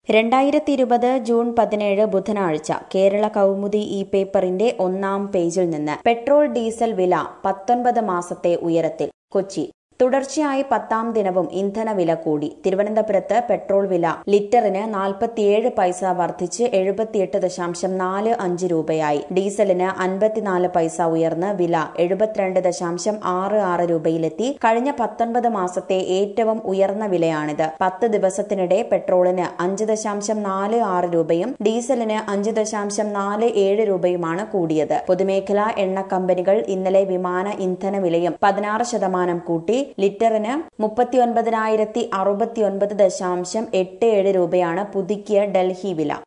രണ്ടായിരത്തി ഇരുപത് ജൂൺ പതിനേഴ് ബുധനാഴ്ച കേരള കൗമുദി ഈ പേപ്പറിന്റെ ഒന്നാം പേജിൽ നിന്ന് പെട്രോൾ ഡീസൽ വില പത്തൊൻപത് മാസത്തെ ഉയരത്തിൽ കൊച്ചി തുടർച്ചയായി പത്താം ദിനവും ഇന്ധനവില കൂടി തിരുവനന്തപുരത്ത് പെട്രോൾ വില ലിറ്ററിന് നാൽപ്പത്തിയേഴ് പൈസ വർദ്ധിച്ച് എഴുപത്തിയെട്ട് ദശാംശം നാല് അഞ്ച് രൂപയായി ഡീസലിന് അൻപത്തിനാല് പൈസ ഉയർന്ന് വില എഴുപത്തിരണ്ട് ദശാംശം ആറ് ആറ് രൂപയിലെത്തി കഴിഞ്ഞ പത്തൊൻപത് മാസത്തെ ഏറ്റവും ഉയർന്ന വിലയാണിത് പത്ത് ദിവസത്തിനിടെ പെട്രോളിന് അഞ്ച് ദശാംശം നാല് ആറ് രൂപയും ഡീസലിന് അഞ്ച് ദശാംശം നാല് ഏഴ് രൂപയുമാണ് കൂടിയത് പൊതുമേഖലാ എണ്ണ കമ്പനികൾ ഇന്നലെ വിമാന ഇന്ധന വിലയും പതിനാറ് ശതമാനം കൂട്ടി ലിറ്ററിന് മുപ്പത്തിയൊൻപതിനായിരത്തി അറുപത്തിയൊൻപത് ദശാംശം എട്ട് ഏഴ് രൂപയാണ് പുതുക്കിയ ഡൽഹി വില